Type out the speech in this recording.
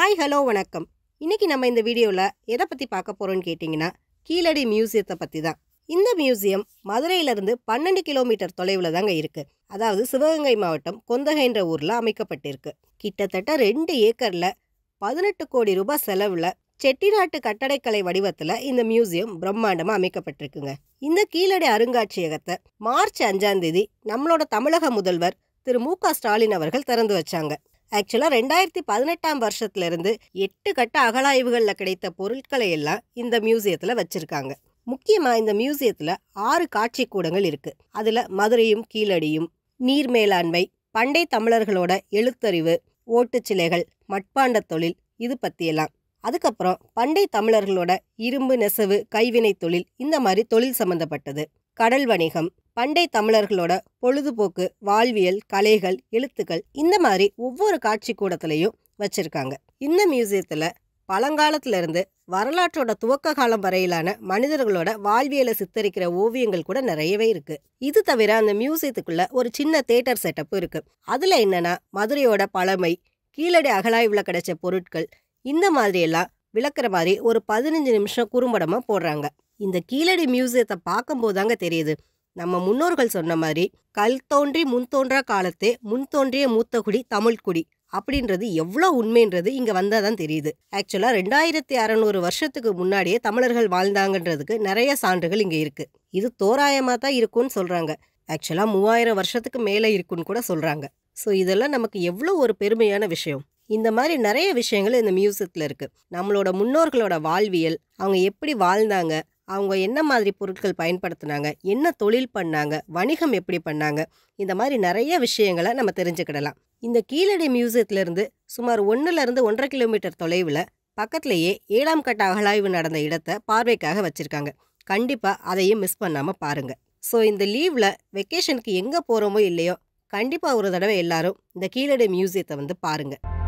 hi hello வணக்கம் இன்னைக்கு நம்ம இந்த வீடியோவில் எதை பற்றி பார்க்க போகிறோம்னு கேட்டிங்கன்னா கீழடி மியூசியத்தை பற்றி தான் இந்த மியூசியம் மதுரையிலிருந்து பன்னெண்டு கிலோமீட்டர் தொலைவில் தாங்க இருக்குது அதாவது சிவகங்கை மாவட்டம் கொந்தகைன்ற ஊரில் அமைக்கப்பட்டிருக்கு கிட்டத்தட்ட ரெண்டு ஏக்கரில் பதினெட்டு கோடி ரூபாய் செலவில் செட்டிநாட்டு கட்டடக்கலை வடிவத்தில் இந்த மியூசியம் பிரம்மாண்டமாக அமைக்கப்பட்டிருக்குங்க இந்த கீழடி அருங்காட்சியகத்தை மார்ச் அஞ்சாம் தேதி நம்மளோட தமிழக முதல்வர் திரு மு க ஸ்டாலின் அவர்கள் திறந்து வச்சாங்க ஆக்சுவலாக ரெண்டாயிரத்தி பதினெட்டாம் வருஷத்துலேருந்து எட்டு கட்ட அகழாய்வுகளில் கிடைத்த பொருட்களை எல்லாம் இந்த மியூசியத்தில் வச்சுருக்காங்க முக்கியமாக இந்த மியூசியத்தில் ஆறு காட்சி கூடங்கள் இருக்குது அதில் மதுரையும் கீழடியும் நீர் மேலாண்மை பண்டை தமிழர்களோட எழுத்தறிவு ஓட்டுச்சிலைகள் மட்பாண்ட தொழில் இது பற்றியெல்லாம் அதுக்கப்புறம் பண்டை தமிழர்களோட இரும்பு நெசவு கைவினை தொழில் இந்த மாதிரி தொழில் சம்பந்தப்பட்டது கடல் வணிகம் பண்டை தமிழர்களோட பொழுதுபோக்கு வாழ்வியல் கலைகள் எழுத்துக்கள் இந்த மாதிரி ஒவ்வொரு காட்சி கூடத்துலையும் வச்சிருக்காங்க இந்த மியூசியத்தில் பழங்காலத்துல இருந்து வரலாற்றோட துவக்க காலம் வரையிலான மனிதர்களோட வாழ்வியலை சித்தரிக்கிற ஓவியங்கள் கூட நிறையவே இருக்கு இது தவிர அந்த மியூசியத்துக்குள்ள ஒரு சின்ன தேட்டர் செட்டப் இருக்கு அதுல என்னன்னா மதுரையோட பழமை கீழடி அகழாய்வுல கிடைச்ச பொருட்கள் இந்த மாதிரி எல்லாம் விளக்குற மாதிரி ஒரு பதினஞ்சு நிமிஷம் குறும்படமா போடுறாங்க இந்த கீழடி மியூசியத்தை பார்க்கும்போது தாங்க தெரியுது நம்ம முன்னோர்கள் சொன்ன மாதிரி கல் தோன்றி முன் தோன்றா காலத்தே முன் தோன்றிய மூத்தகுடி தமிழ்குடி அப்படின்றது எவ்வளோ உண்மைன்றது இங்கே வந்தால் தான் தெரியுது ஆக்சுவலாக ரெண்டாயிரத்தி அறநூறு வருஷத்துக்கு முன்னாடியே தமிழர்கள் வாழ்ந்தாங்கன்றதுக்கு நிறைய சான்றுகள் இங்கே இருக்குது இது தோராயமாக தான் இருக்கும்னு சொல்கிறாங்க ஆக்சுவலாக மூவாயிரம் வருஷத்துக்கு மேலே இருக்குன்னு கூட சொல்கிறாங்க ஸோ இதெல்லாம் நமக்கு எவ்வளோ ஒரு பெருமையான விஷயம் இந்த மாதிரி நிறைய விஷயங்கள் இந்த மியூசியத்தில் இருக்குது நம்மளோட முன்னோர்களோட வாழ்வியல் அவங்க எப்படி வாழ்ந்தாங்க அவங்க என்ன மாதிரி பொருட்கள் பயன்படுத்தினாங்க என்ன தொழில் பண்ணாங்க வணிகம் எப்படி பண்ணாங்க இந்த மாதிரி நிறைய விஷயங்களை நம்ம தெரிஞ்சுக்கிடலாம் இந்த கீழடி மியூசியத்திலேருந்து சுமார் ஒன்றுலேருந்து ஒன்றரை கிலோமீட்டர் தொலைவில் பக்கத்துலேயே ஏழாம் கட்ட அகழாய்வு நடந்த இடத்த பார்வைக்காக வச்சுருக்காங்க கண்டிப்பாக அதையும் மிஸ் பண்ணாமல் பாருங்கள் ஸோ இந்த லீவில் வெக்கேஷனுக்கு எங்கே போகிறோமோ இல்லையோ கண்டிப்பாக ஒரு தடவை எல்லாரும் இந்த கீழடி மியூசியத்தை வந்து பாருங்கள்